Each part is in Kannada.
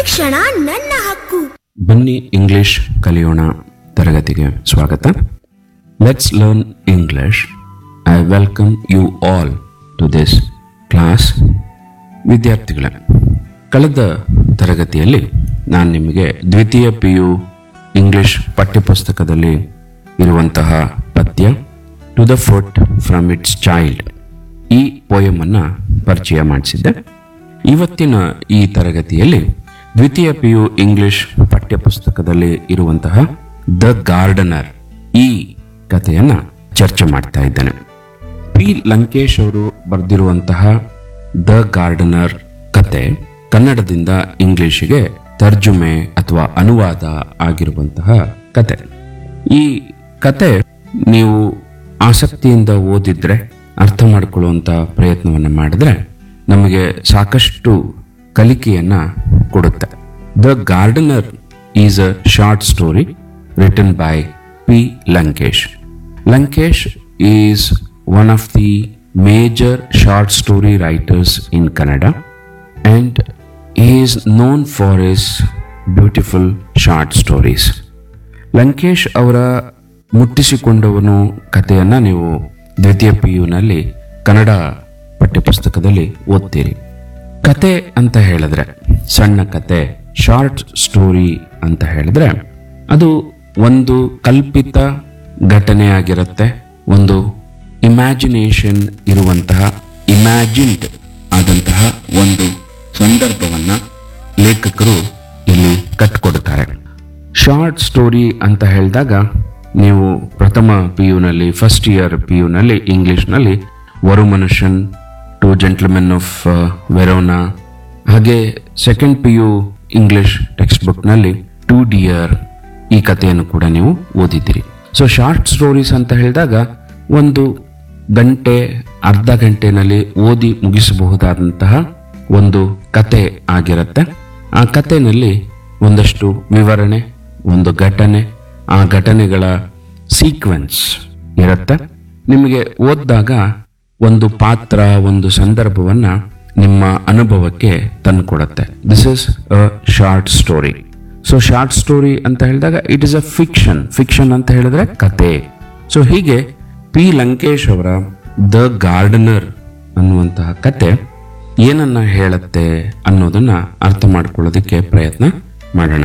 ಶಿಕ್ಷಣ ನನ್ನ ಹಕ್ಕು ಬನ್ನಿ ಇಂಗ್ಲಿಷ್ ಕಲಿಯೋಣ ತರಗತಿಗೆ ಸ್ವಾಗತ let's learn English I welcome you all to this class ವಿದ್ಯಾರ್ಥಿಗಳೇ ಕಳೆದ ತರಗತಿಯಲ್ಲಿ ನಾನು ನಿಮಗೆ ದ್ವಿತೀಯ ಪಿ ಯು ಇಂಗ್ಲಿಷ್ ಪಠ್ಯಪುಸ್ತಕದಲ್ಲಿ ಇರುವಂತಹ ಪದ್ಯ to the foot from its child ಈ ಪೋಯಮ್ ಅನ್ನ ಪರಿಚಯ ಮಾಡಿಸಿದ್ದೆ ಇವತ್ತಿನ ಈ ತರಗತಿಯಲ್ಲಿ ದ್ವಿತೀಯ ಪಿ ಯು ಇಂಗ್ಲಿಷ್ ಪಠ್ಯಪುಸ್ತಕದಲ್ಲಿ ಇರುವಂತಹ ದ ಗಾರ್ಡನರ್ ಈ ಕಥೆಯನ್ನ ಚರ್ಚೆ ಮಾಡ್ತಾ ಇದ್ದೇನೆ ಪಿ ಲಂಕೇಶ್ ಅವರು ಬರೆದಿರುವಂತಹ ದ ಗಾರ್ಡನರ್ ಕತೆ ಕನ್ನಡದಿಂದ ಇಂಗ್ಲಿಷಿಗೆ ತರ್ಜುಮೆ ಅಥವಾ ಅನುವಾದ ಆಗಿರುವಂತಹ ಕತೆ ಈ ಕತೆ ನೀವು ಆಸಕ್ತಿಯಿಂದ ಓದಿದ್ರೆ ಅರ್ಥ ಮಾಡಿಕೊಳ್ಳುವಂತ ಪ್ರಯತ್ನವನ್ನ ಮಾಡಿದ್ರೆ ನಮಗೆ ಸಾಕಷ್ಟು ಕಲಿಕೆಯನ್ನ ಕೊಡುತ್ತೆ the gardener is a short story written by P Lankesh Lankesh is one of the major short story writers in Kannada and is known for his beautiful short stories Lankesh ಅವರ ಮುಟ್ಟಿಸಿಕೊಂಡವನು ಕಥೆಯನ್ನ ನೀವು ದ್ವಿತೀಯ ಪಿ ಯುನಲ್ಲಿ ಕನ್ನಡ ಪಠ್ಯಪುಸ್ತಕದಲ್ಲಿ ಓದ್ತೀರಿ ಕತೆ ಅಂತ ಹೇಳಿದ್ರೆ ಸಣ್ಣ ಕತೆ ಶಾರ್ಟ್ ಸ್ಟೋರಿ ಅಂತ ಹೇಳಿದ್ರೆ ಅದು ಒಂದು ಕಲ್ಪಿತ ಘಟನೆ ಆಗಿರುತ್ತೆ ಒಂದು ಇಮ್ಯಾಜಿನೇಷನ್ ಇರುವಂತಹ ಇಮ್ಯಾಜಿನ್ಡ್ ಆದಂತಹ ಒಂದು ಸಂದರ್ಭವನ್ನ ಲೇಖಕರು ಇಲ್ಲಿ ಕಟ್ಕೊಡ್ತಾರೆ ಶಾರ್ಟ್ ಸ್ಟೋರಿ ಅಂತ ಹೇಳಿದಾಗ ನೀವು ಪ್ರಥಮ ಪಿ ಯುನಲ್ಲಿ ಫಸ್ಟ್ ಇಯರ್ ಪಿ ಯುನಲ್ಲಿ ಇಂಗ್ಲಿಷ್ನಲ್ಲಿ ವರು ಮನುಷ್ಯನ್ ಟು ಜೆಂಟ್ಲ್ಮೆನ್ ಆಫ್ ವೆರೋನಾ ಹಾಗೆ second P U English text ಬುಕ್ನಲ್ಲಿ ಟು ಡಿಯರ್ ಈ ಕಥೆಯನ್ನು ಕೂಡ ನೀವು ಓದಿದ್ದೀರಿ ಸೊ ಶಾರ್ಟ್ ಸ್ಟೋರೀಸ್ ಅಂತ ಹೇಳಿದಾಗ ಒಂದು ಗಂಟೆ ಅರ್ಧ ಗಂಟೆನಲ್ಲಿ ಓದಿ ಮುಗಿಸಬಹುದಾದಂತಹ ಒಂದು ಕತೆ ಆಗಿರುತ್ತೆ ಆ ಕಥೆನಲ್ಲಿ ಒಂದಷ್ಟು ವಿವರಣೆ ಒಂದು ಘಟನೆ ಆ ಘಟನೆಗಳ ಸೀಕ್ವೆನ್ಸ್ ಇರುತ್ತೆ ನಿಮಗೆ ಓದಿದಾಗ ಒಂದು ಪಾತ್ರ ಒಂದು ಸಂದರ್ಭವನ್ನ ನಿಮ್ಮ ಅನುಭವಕ್ಕೆ ತಂದುಕೊಡುತ್ತೆ this is a short story so short story ಅಂತ ಹೇಳಿದಾಗ it is a fiction fiction ಅಂತ ಹೇಳಿದ್ರೆ ಕತೆ ಸೊ ಹೀಗೆ ಪಿ ಲಂಕೇಶ್ ಅವರ ದ ಗಾರ್ಡನರ್ ಅನ್ನುವಂತಹ ಕತೆ ಏನನ್ನ ಹೇಳುತ್ತೆ ಅನ್ನೋದನ್ನ ಅರ್ಥ ಮಾಡ್ಕೊಳ್ಳೋದಕ್ಕೆ ಪ್ರಯತ್ನ ಮಾಡೋಣ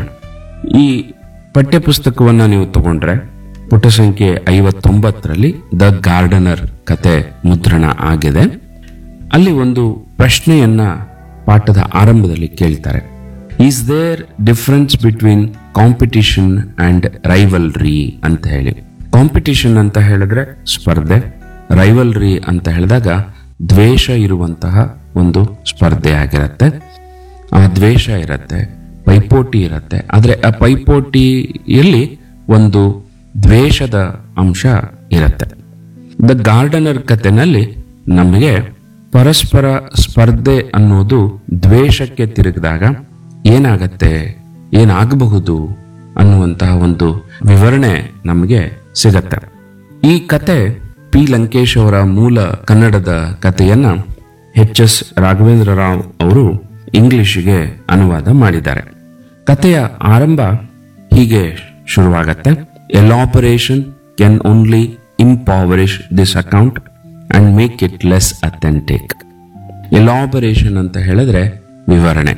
ಈ ಪಠ್ಯಪುಸ್ತಕವನ್ನ ನೀವು ತಗೊಂಡ್ರೆ ಪುಟ ಸಂಖ್ಯೆ ಐವತ್ತೊಂಬತ್ತರಲ್ಲಿ ದ ಗಾರ್ಡನರ್ ಕತೆ ಮುದ್ರಣ ಆಗಿದೆ ಅಲ್ಲಿ ಒಂದು ಪ್ರಶ್ನೆಯನ್ನ ಪಾಠದ ಆರಂಭದಲ್ಲಿ ಕೇಳ್ತಾರೆ is there difference between competition and rivalry ಅಂತ ಹೇಳಿ ಕಾಂಪಿಟಿಷನ್ ಅಂತ ಹೇಳಿದ್ರೆ ಸ್ಪರ್ಧೆ ರೈವಲ್ರಿ ಅಂತ ಹೇಳಿದಾಗ ದ್ವೇಷ ಇರುವಂತಹ ಒಂದು ಸ್ಪರ್ಧೆ ಆಗಿರತ್ತೆ ಆ ದ್ವೇಷ ಇರತ್ತೆ ಪೈಪೋಟಿ ಇರತ್ತೆ ಆದ್ರೆ ಆ ಪೈಪೋಟಿಯಲ್ಲಿ ಒಂದು ದ್ವೇಷದ ಅಂಶ ಇರತ್ತೆ ದ ಗಾರ್ಡನರ್ ಕಥೆನಲ್ಲಿ ನಮಗೆ ಪರಸ್ಪರ ಸ್ಪರ್ಧೆ ಅನ್ನೋದು ದ್ವೇಷಕ್ಕೆ ತಿರುಗಿದಾಗ ಏನಾಗತ್ತೆ ಏನಾಗಬಹುದು ಅನ್ನುವಂತಹ ಒಂದು ವಿವರಣೆ ನಮಗೆ ಸಿಗತ್ತೆ ಈ ಕತೆ ಪಿ ಲಂಕೇಶ್ ಅವರ ಮೂಲ ಕನ್ನಡದ ಕಥೆಯನ್ನ ಎಚ್ ಎಸ್ ರಾಘವೇಂದ್ರ ರಾವ್ ಅವರು ಇಂಗ್ಲಿಷಿಗೆ ಅನುವಾದ ಮಾಡಿದ್ದಾರೆ ಕಥೆಯ ಆರಂಭ ಹೀಗೆ ಶುರುವಾಗತ್ತೆ elaboration can only impoverish this account and make it less authentic elaboration ಅಂತ ಹೇಳಿದ್ರೆ ವಿವರಣೆ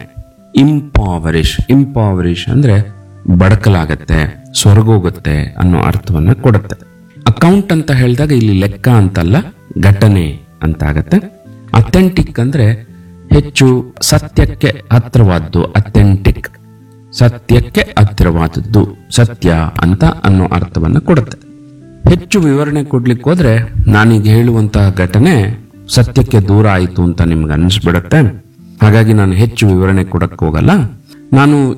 ಇಂಪಾವರಿಶ್ ಇಂಪಾವರಿಶ್ ಅಂದ್ರೆ ಬಡಕಲಾಗತ್ತೆ ಸೊರಗೋಗುತ್ತೆ ಅನ್ನೋ ಅರ್ಥವನ್ನ ಕೊಡುತ್ತೆ ಅಕೌಂಟ್ ಅಂತ ಹೇಳಿದಾಗ ಇಲ್ಲಿ ಲೆಕ್ಕ ಅಂತಲ್ಲ ಘಟನೆ ಅಂತ ಆಗತ್ತೆ ಅಥೆಂಟಿಕ್ ಅಂದ್ರೆ ಹೆಚ್ಚು ಸತ್ಯಕ್ಕೆ ಹತ್ರವಾದ್ದು ಅಥೆಂಟಿಕ್ ಸತ್ಯಕ್ಕೆ ಹತ್ತಿರವಾದದ್ದು ಸತ್ಯ ಅಂತ ಅನ್ನೋ ಅರ್ಥವನ್ನ ಕೊಡುತ್ತೆ ಹೆಚ್ಚು ವಿವರಣೆ ಕೊಡ್ಲಿಕ್ಕೆ ಹೋದ್ರೆ ನಾನೀಗ ಹೇಳುವಂತಹ ಘಟನೆ ಸತ್ಯಕ್ಕೆ ದೂರ ಆಯಿತು ಅಂತ ನಿಮ್ಗೆ ಅನಿಸ್ಬಿಡುತ್ತೆ ಹಾಗಾಗಿ ನಾನು ಹೆಚ್ಚು ವಿವರಣೆ ಕೊಡಕ್ ಹೋಗಲ್ಲ ನಾನು